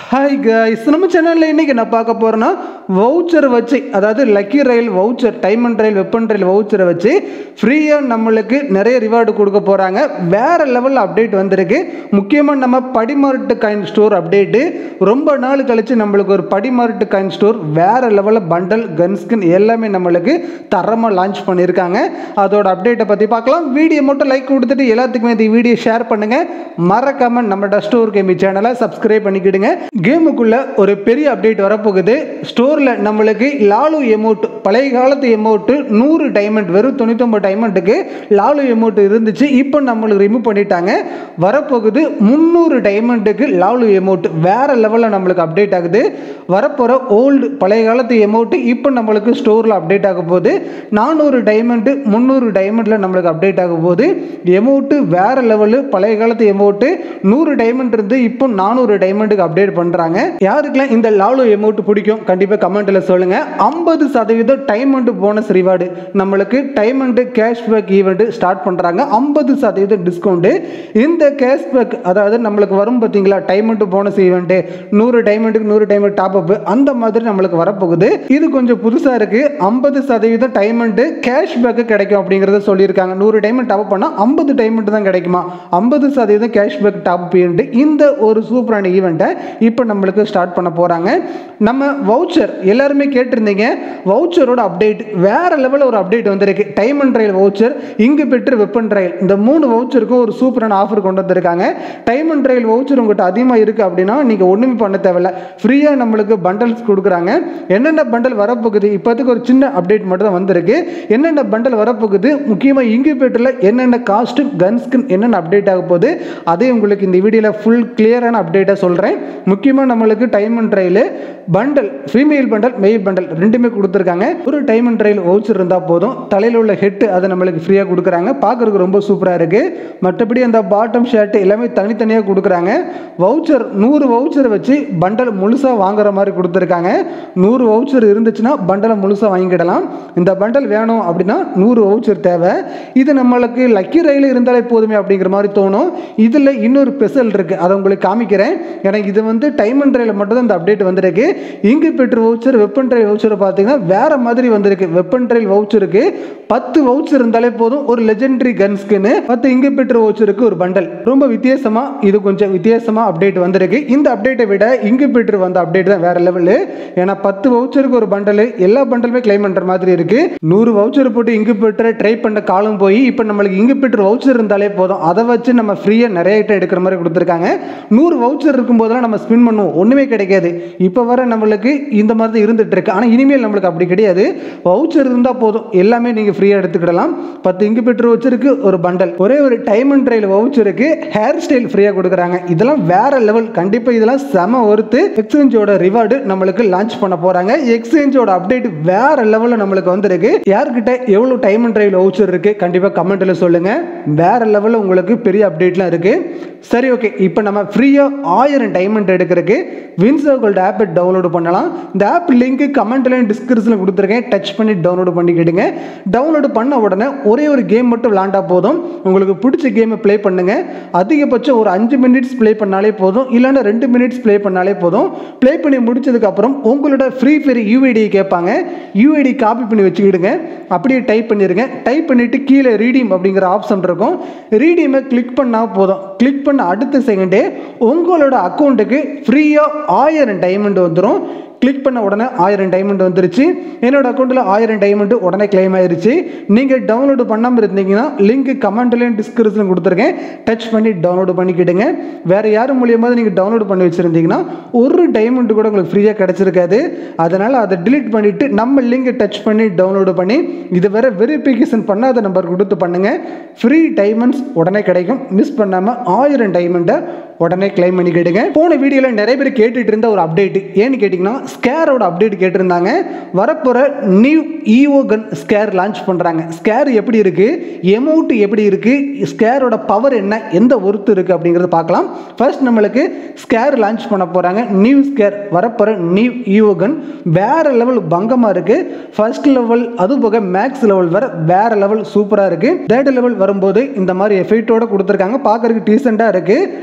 hi guys நம்ம சேனலில் இன்றைக்கி என்ன பார்க்க போகிறோன்னா வவுச்சர் வச்சு அதாவது lucky royale voucher diamond royale weapon royale வவுச்சரை வச்சு ஃப்ரீயாக நம்மளுக்கு நிறைய ரிவார்டு கொடுக்க போகிறாங்க வேறு லெவலில் அப்டேட் வந்திருக்கு முக்கியமாக நம்ம படிமார்ட்டு காயின் ஸ்டோர் அப்டேட்டு ரொம்ப நாள் கழித்து நம்மளுக்கு ஒரு படிமார்ட்டு காயின் ஸ்டோர் வேறு லெவலில் பண்டல் கன்ஸ்கின் எல்லாமே நம்மளுக்கு தரமாக லான்ச் பண்ணியிருக்காங்க அதோட அப்டேட்டை பற்றி பார்க்கலாம் வீடியோ மட்டும் லைக் கொடுத்துட்டு எல்லாத்துக்குமே இந்த வீடியோ ஷேர் பண்ணுங்கள் மறக்காமல் நம்ம ஸ்டோர் கேமி சேனலை சப்ஸ்கிரைப் பண்ணிக்கிடுங்க கேமுக்குள்ள ஒரு பெரிய அப்டேட் வரப்போகுது ஸ்டோரில் நம்மளுக்கு லாலு எமௌண்ட் பழைய காலத்து எமௌண்ட் நூறு டைமண்ட் வெறும் தொண்ணூத்தொம்பது டைமண்டுக்கு லாலு எமௌண்ட் இருந்துச்சு இப்போ நம்மளுக்கு ரிமூவ் பண்ணிட்டாங்க வரப்போகுது முந்நூறு டைமண்டுக்கு லாலு எமௌண்ட் வேற லெவலில் நம்மளுக்கு அப்டேட் ஆகுது வரப்போகிற ஓல்டு பழைய காலத்து எமௌண்ட் இப்போ நம்மளுக்கு ஸ்டோரில் அப்டேட் ஆக போகுது நானூறு டைமண்டு முந்நூறு டைமண்டில் நம்மளுக்கு அப்டேட் ஆக போகுது எமௌண்ட்டு வேற லெவலு பழைய காலத்து எமௌண்ட்டு நூறு டைமண்ட் இருந்து இப்போ நானூறு டைமண்டுக்கு அப்டேட் பண்ணுறாங்க யாருக்கெல்லாம் இந்த லாலு எமௌண்ட் பிடிக்கும் கண்டிப்பாக கமெண்ட்டில் சொல்லுங்கள் ஐம்பது சதவீதம் டைம் அண்டு போனஸ் ரிவார்டு நம்மளுக்கு time and cashback event start பண்ணுறாங்க ஐம்பது சதவீதம் டிஸ்கவுண்ட்டு இந்த கேஷ்பேக் அதாவது நம்மளுக்கு வரும் பார்த்தீங்களா டைம் அண்டு போனஸ் ஈவெண்ட்டு நூறு டைமண்டுக்கு நூறு டைமண்ட் டாப் அப் அந்த மாதிரி நம்மளுக்கு வரப்போகுது இது கொஞ்சம் புதுசாக இருக்குது ஐம்பது சதவீதம் டைமண்டு கேஷ்பேக்கு கிடைக்கும் அப்படிங்கிறத சொல்லியிருக்காங்க நூறு டைமண்ட் டாப் பண்ணால் ஐம்பது டைமண்ட் தான் கிடைக்குமா ஐம்பது சதவீதம் கேஷ்பேக் டாப் ஈவெண்ட் இந்த ஒரு சூப்பரான ஈவெண்ட்டை இப்போ நம்மளுக்கு ஸ்டார்ட் பண்ண போகிறாங்க நம்ம வவுச்சர் எல்லாருமே கேட்டிருந்தீங்க வவுச்சரோட அப்டேட் வேற லெவலில் ஒரு அப்டேட் வந்திருக்கு டைம் அண்ட் ரயில் வவுச்சர் இங்கு பெற்று வெப்பன் ரயில் இந்த மூணு வவுச்சருக்கும் ஒரு சூப்பரான ஆஃபர் கொண்டு வந்திருக்காங்க டைம் அண்ட் ரயில் வவுச்சர் உங்கள்கிட்ட அதிகமாக இருக்குது அப்படின்னா நீங்கள் ஒன்றுமே பண்ண தேவையில்ல ஃப்ரீயாக நம்மளுக்கு பண்டல்ஸ் கொடுக்குறாங்க என்னென்ன பண்டல் வரப்போகுது இப்போதைக்கு ஒரு சின்ன அப்டேட் மட்டும் தான் வந்திருக்கு என்னென்ன பண்டல் வரப்போகுது முக்கியமாக இன்குபேட்டரில் என்னென்ன காஸ்ட்டு கன்ஸ்கின் என்னென்ன அப்டேட் ஆக போகுது அதே உங்களுக்கு இந்த வீடியோவில் ஃபுல் கிளியரான அப்டேட்டாக சொல்கிறேன் முக்கியமாக நம்மளுக்கு diamond royale bundle female bundle male bundle ரெண்டுமே கொடுத்துருக்காங்க ஒரு டைம் அண்ட் ட்ரையில் வவுச்சர் இருந்தால் போதும் தலையில் உள்ள ஹெட்டு அதை நம்மளுக்கு ஃப்ரீயாக கொடுக்குறாங்க பார்க்குறதுக்கு ரொம்ப சூப்பராக இருக்குது மற்றபடி அந்த பாட்டம் ஷர்ட் எல்லாமே தனித்தனியாக கொடுக்குறாங்க வவுச்சர் நூறு வவுச்சர் வச்சு பண்டல் முழுசாக வாங்குற மாதிரி கொடுத்துருக்காங்க நூறு வவுச்சர் இருந்துச்சுன்னா பண்டலை முழுசாக வாங்கிக்கிடலாம் இந்த பண்டல் வேணும் அப்படின்னா நூறு வவுச்சர் தேவை இது நம்மளுக்கு லக்கி ரயில் இருந்தாலே போதுமே அப்படிங்கிற மாதிரி தோணும் இதில் இன்னொரு ஸ்பெஷல் இருக்குது அதை உங்களுக்கு காமிக்கிறேன் ஏன்னா இது வந்து டைம் அண்ட் ரயில் மட்டும் தான் இந்த அப்டேட் வந்திருக்கு இங்கு பெற்று வவுச்சர் வெப்பன் ட்ரைல் வவுச்சர் பார்த்தீங்கன்னா வேற மாதிரி வந்திருக்கு வெப்பன் ட்ரைல் வவுச்சருக்கு பத்து வவுச்சர் இருந்தாலே போதும் ஒரு லெஜெண்டரி கன் ஸ்கின்னு பத்து இங்கு பெற்று வவுச்சருக்கு ஒரு பண்டல் ரொம்ப வித்தியாசமா இது கொஞ்சம் வித்தியாசமா அப்டேட் வந்திருக்கு இந்த அப்டேட்டை விட இங்கு பெற்று வந்த அப்டேட் தான் வேற லெவலு ஏன்னா பத்து வவுச்சருக்கு ஒரு பண்டல் எல்லா பண்டலுமே கிளைம் பண்ற மாதிரி இருக்கு நூறு வவுச்சர் போட்டு இங்கு பெற்ற ட்ரை பண்ண காலம் போய் இப்போ நம்மளுக்கு இங்கு பெற்று வவுச்சர் இருந்தாலே போதும் அதை வச்சு நம்ம ஃப்ரீயாக நிறைய ஐட்டம் எடுக்கிற மாதிரி கொடுத்துருக்காங்க நூறு வவுச்சர் இருக்கும்போதெல்லாம் நம்ம ஸ்பின் பண்ணுவோம் ஒன்றுமே கிடைக்காது இப்போ வர நம்மளுக்கு இந்த மாதிரி தான் இருந்துட்டு இருக்கு ஆனால் இனிமேல் நம்மளுக்கு அப்படி கிடையாது வவுச்சர் இருந்தால் போதும் எல்லாமே நீங்கள் ஃப்ரீயாக எடுத்துக்கிடலாம் பத்து இங்கு பெற்று வச்சிருக்கு ஒரு பண்டல் ஒரே ஒரு டைம் அண்ட் ட்ரைல் வவுச்சருக்கு ஹேர் ஸ்டைல் ஃப்ரீயாக கொடுக்குறாங்க இதெல்லாம் வேற லெவல் கண்டிப்பாக இதெல்லாம் செம ஒருத்து எக்ஸ்சேஞ்சோட ரிவார்டு நம்மளுக்கு லான்ச் பண்ண போகிறாங்க எக்ஸ்சேஞ்சோட அப்டேட் வேற லெவலில் நம்மளுக்கு வந்திருக்கு யார்கிட்ட எவ்வளோ டைம் அண்ட் ட்ரைல் வவுச்சர் இருக்கு கண்டிப்பாக கமெண்ட்டில் சொல்லுங்கள் வேற லெவலில் உங்களுக்கு பெரிய அப்டேட்லாம் இருக்கு சரி ஓகே இப்போ நம்ம ஃப்ரீயாக ஆயிரம் டைமண்ட் எடுக்கிறதுக்கு வின்சோ கோல்டு ஆப்பை டவுன்லோடு பண்ணலாம் இந்த ஆப் லிங்க் கமெண்ட்லையும் டிஸ்கிரிப்ஷனில் கொடுத்துருக்கேன் டச் பண்ணி டவுன்லோடு பண்ணிக்கிடுங்க டவுன்லோடு பண்ண உடனே ஒரே ஒரு கேம் மட்டும் விளாண்டா போதும் உங்களுக்கு பிடிச்ச கேமை ப்ளே பண்ணுங்க அதிகபட்சம் ஒரு அஞ்சு மினிட்ஸ் ப்ளே பண்ணாலே போதும் இல்லைன்னா ரெண்டு மினிட்ஸ் ப்ளே பண்ணாலே போதும் ப்ளே பண்ணி முடிச்சதுக்கப்புறம் உங்களோட ஃப்ரீ ஃபயர் யூஐடியை கேட்பாங்க யூஐடி காப்பி பண்ணி வச்சுக்கிடுங்க அப்படியே டைப் பண்ணிடுங்க டைப் பண்ணிவிட்டு கீழே ரீடீம் அப்படிங்கிற ஆப்ஷன் இருக்கும் ரீடீமை கிளிக் பண்ணால் போதும் கிளிக் பண்ண அடுத்த செகண்டே உங்களோட அக்கௌண்ட்டுக்கு ஃப்ரீயாக ஆயிரம் டைமண்ட் வந்துடும் கிளிக் பண்ண உடனே ஆயிரம் டைமண்ட் வந்துருச்சு என்னோட அக்கௌண்ட்டில் ஆயிரம் டைமண்ட் உடனே கிளைம் ஆயிருச்சு நீங்கள் டவுன்லோடு பண்ணாமல் இருந்தீங்கன்னா லிங்க் கமெண்ட்லையும் டிஸ்கிரிப்ஷன் கொடுத்துருக்கேன் டச் பண்ணி டவுன்லோடு பண்ணிக்கிடுங்க வேறு யார் மூலியமாக நீங்கள் டவுன்லோடு பண்ணி வச்சுருந்தீங்கன்னா ஒரு டைமண்ட் கூட உங்களுக்கு ஃப்ரீயாக கிடச்சிருக்காது அதனால் அதை டிலீட் பண்ணிவிட்டு நம்ம லிங்கை டச் பண்ணி டவுன்லோடு பண்ணி இது வேற வெரிஃபிகேஷன் பண்ணாத நம்பர் கொடுத்து பண்ணுங்கள் ஃப்ரீ டைமண்ட்ஸ் உடனே கிடைக்கும் மிஸ் பண்ணாமல் ஆயிரம் டைமண்டை உடனே கிளைம் பண்ணிக்கிடுங்க போன வீடியோவில் நிறைய பேர் கேட்டுட்டு இருந்த ஒரு அப்டேட் ஏன்னு கேட்டிங்கன்னா ஸ்கேரோட அப்டேட் கேட்டிருந்தாங்க வரப்போகிற new evo gun scar launch பண்ணுறாங்க ஸ்கேர் எப்படி இருக்குது எமௌண்ட் எப்படி இருக்குது ஸ்கேரோட பவர் என்ன எந்த ஒருத்து இருக்குது அப்படிங்கிறத பார்க்கலாம் ஃபர்ஸ்ட் நம்மளுக்கு ஸ்கேர் லான்ச் பண்ண போகிறாங்க நியூ ஸ்கேர் வரப்போகிற நியூ ஈஓ கன் வேறு லெவல் பங்கமாக இருக்குது ஃபர்ஸ்ட் லெவல் அது போக மேக்ஸ் லெவல் வர வேறு லெவல் சூப்பராக இருக்குது தேர்ட் லெவல் வரும்போது இந்த மாதிரி எஃபெக்டோட கொடுத்துருக்காங்க பார்க்கறதுக்கு டீசெண்டாக இருக்குது நல்லா இருக்கு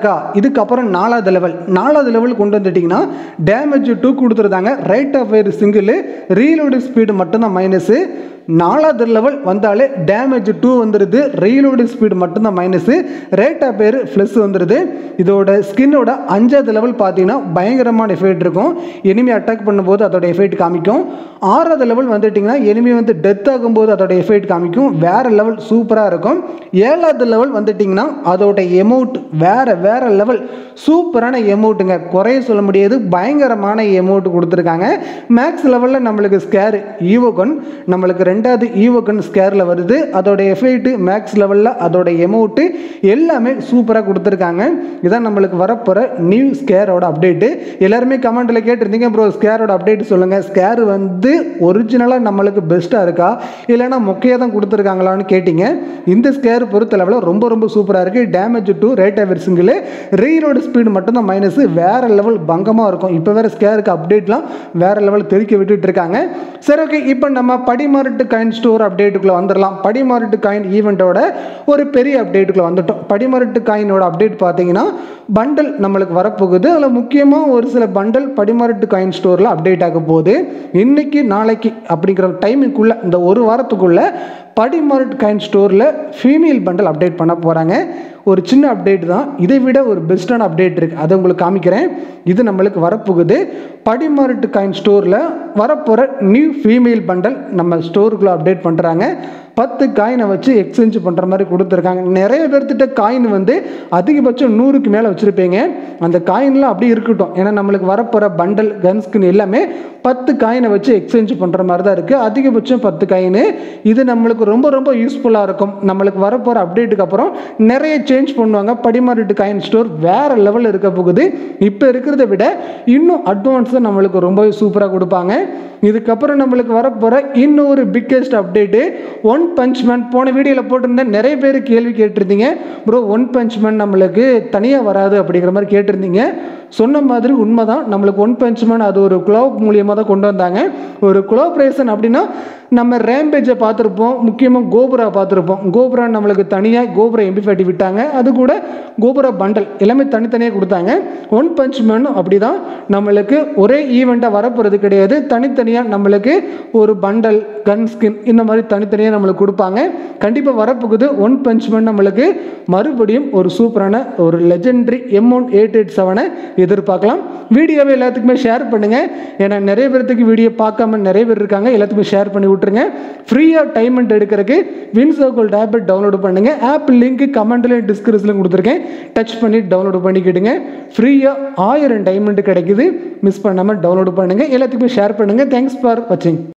இருக்கா இதுக்கப்புறம் நாலாவது லெவல் நாலாவது லெவல் கொண்டு வந்துட்டிங்கன்னா டேமேஜ் டூ கொடுத்துருந்தாங்க rate of fire single reload speed மட்டும்தான் மைனஸு நாலாவது லெவல் வந்தாலே டேமேஜ் டூ வந்துடுது ரீலோடு ஸ்பீடு மட்டும்தான் minus rate of fire plus வந்துடுது இதோட ஸ்கின்னோட அஞ்சாவது லெவல் பார்த்தீங்கன்னா பயங்கரமான எஃபெக்ட் இருக்கும் எனிமி அட்டாக் பண்ணும்போது அதோட எஃபெக்ட் காமிக்கும் ஆறாவது லெவல் வந்துட்டிங்கன்னா எனிமி வந்து டெத் ஆகும்போது அதோட எஃபெக்ட் காமிக்கும் வேற லெவல் சூப்பராக இருக்கும் ஏழாவது லெவல் வந்துட்டிங்கன்னா அதோட எமௌண்ட் வேற வேற லெவல் சூப்பரான எமௌண்ட்டுங்க குறைய சொல்ல முடியாது பயங்கரமான எமௌண்ட் கொடுத்துருக்காங்க மேக்ஸ் லெவலில் நம்மளுக்கு ஸ்கேர் ஈவோகன் நம்மளுக்கு ரெண்டாவது ஈவோகன் ஸ்கேரில் வருது அதோட எஃபெக்ட் மேக்ஸ் லெவலில் அதோட எமௌண்ட்டு எல்லாமே சூப்பராக கொடுத்துருக்காங்க இதான் நம்மளுக்கு வரப்போகிற நியூ ஸ்கேரோட அப்டேட்டு எல்லாருமே கமெண்ட்டில் கேட்டிருந்தீங்க ப்ரோ ஸ்கேரோட அப்டேட் சொல்லுங்கள் ஸ்கேர் வந்து ஒரிஜினலாக நம்மளுக்கு பெஸ்ட்டாக இருக்கா இல்லைனா மொக்கையாக தான் கொடுத்துருக்காங்களான்னு கேட்டிங்க இந்த ஸ்கேர் பொறுத்தளவில் ரொம்ப ரொம்ப சூப்பராக இருக்குது damage two rate of single reload speed மட்டும்தான் மைனஸ் வேற லெவல் பங்கமாக இருக்கும் இப்போ வேறு ஸ்கேருக்கு அப்டேட்லாம் வேற லெவல் தெறிக்க விட்டுட்டு இருக்காங்க சரி ஓகே இப்போ நம்ம படிமாரட்டு காயின் ஸ்டோர் அப்டேட்டுக்குள்ளே வந்துடலாம் படிமாரட்டு காயின் ஈவெண்ட்டோட ஒரு பெரிய அப்டேட்டுக்குள்ளே வந்துட்டோம் படிமாரட்டு காயினோட அப்டேட் பார்த்தீங்கன்னா பண்டல் நம்மளுக்கு வரப்போகுது அதில் முக்கியமாக ஒரு சில பண்டல் படிமாரட்டு காயின் ஸ்டோரில் அப்டேட் ஆக போகுது இன்னைக்கு நாளைக்கு அப்படிங்கிற டைமுக்குள்ளே இந்த ஒரு வாரத்துக்குள்ளே படிமார்ட் காயின் ஸ்டோரில் ஃபீமேல் பண்டல் அப்டேட் பண்ண போகிறாங்க ஒரு சின்ன அப்டேட் தான் இதை விட ஒரு பெஸ்ட்டான அப்டேட் இருக்குது அதை உங்களுக்கு காமிக்கிறேன் இது நம்மளுக்கு வரப்போகுது படிமார்ட் காயின் ஸ்டோரில் வரப்போகிற நியூ ஃபீமேல் பண்டல் நம்ம ஸ்டோருக்குள்ளே அப்டேட் பண்ணுறாங்க பத்து காயினை வச்சு எக்ஸ்சேஞ்ச் பண்ணுற மாதிரி கொடுத்துருக்காங்க நிறைய பேர்த்திட்ட காயின் வந்து அதிகபட்சம் நூறுக்கு மேலே வச்சுருப்பீங்க அந்த காயின்லாம் அப்படியே இருக்கட்டும் ஏன்னா நம்மளுக்கு வரப்போகிற பண்டல் கன்ஸ்கின் எல்லாமே பத்து காயினை வச்சு எக்ஸ்சேஞ்ச் பண்ணுற மாதிரி தான் இருக்குது அதிகபட்சம் பத்து காயின் இது நம்மளுக்கு ரொம்ப ரொம்ப யூஸ்ஃபுல்லாக இருக்கும் நம்மளுக்கு வரப்போகிற அப்டேட்டுக்கு அப்புறம் நிறைய சேஞ்ச் பண்ணுவாங்க படிமாறிட்டு காயின் ஸ்டோர் வேறு லெவலில் இருக்க போகுது இப்போ இருக்கிறத விட இன்னும் அட்வான்ஸாக நம்மளுக்கு ரொம்பவே சூப்பராக கொடுப்பாங்க இதுக்கப்புறம் நம்மளுக்கு வரப்போகிற இன்னொரு biggest update one punch man போன வீடியோவில் போட்டிருந்தேன் நிறைய பேர் கேள்வி கேட்டிருந்தீங்க ப்ரோ ஒன் பஞ்ச் மேன் நம்மளுக்கு தனியாக வராது அப்படிங்கிற மாதிரி கேட்டிருந்தீங்க சொன்ன மாதிரி உண்மைதான் நம்மளுக்கு ஒன் பஞ்ச் மேன் அது ஒரு குளோப் மூலியமாக தான் கொண்டு வந்தாங்க ஒரு குளோப்ரேஷன் அப்படின்னா நம்ம ரேம்பேஜை பார்த்துருப்போம் முக்கியமாக கோபுரா பார்த்துருப்போம் கோபுரா நம்மளுக்கு தனியாக கோபுரா எம்பி ஃபேட்டி விட்டாங்க அது கூட கோபுரா பண்டல் எல்லாமே தனித்தனியாக கொடுத்தாங்க ஒன் பஞ்ச் மேனும் அப்படி தான் நம்மளுக்கு ஒரே ஈவெண்ட்டாக வரப்போகிறது கிடையாது தனித்தனியாக நம்மளுக்கு ஒரு பண்டல் கன் ஸ்கின் இந்த மாதிரி தனித்தனியாக நம்மளுக்கு கொடுப்பாங்க கண்டிப்பாக வரப்போகுது ஒன் பஞ்ச் மேன் நம்மளுக்கு மறுபடியும் ஒரு சூப்பரான ஒரு legendary M one eight eight செவனை எதிர்பார்க்கலாம் வீடியோவை எல்லாத்துக்குமே ஷேர் பண்ணுங்கள் ஏன்னா நிறைய பேர்த்துக்கு வீடியோ பார்க்காம நிறைய பேர் இருக்காங்க எல்லாத்துக்குமே ஷேர் பண்ணி விட்ருங்க ஃப்ரீயாக டைமண்ட் எடுக்கிறதுக்கு வின் சர்க்கிள் ஆப்பை டவுன்லோட் பண்ணுங்கள் ஆப் லிங்க் கமெண்ட்லேயும் டிஸ்கிரிப்ஷன்லையும் கொடுத்துருக்கேன் டச் பண்ணி டவுன்லோட் பண்ணிக்கிடுங்க ஃப்ரீயாக ஆயிரம் டைமண்ட் கிடைக்குது மிஸ் பண்ணாமல் டவுன்லோட் பண்ணுங்கள் எல்லாத்துக்குமே ஷேர் பண்ணுங்கள் தேங்க்ஸ் ஃபார் வாட்சிங்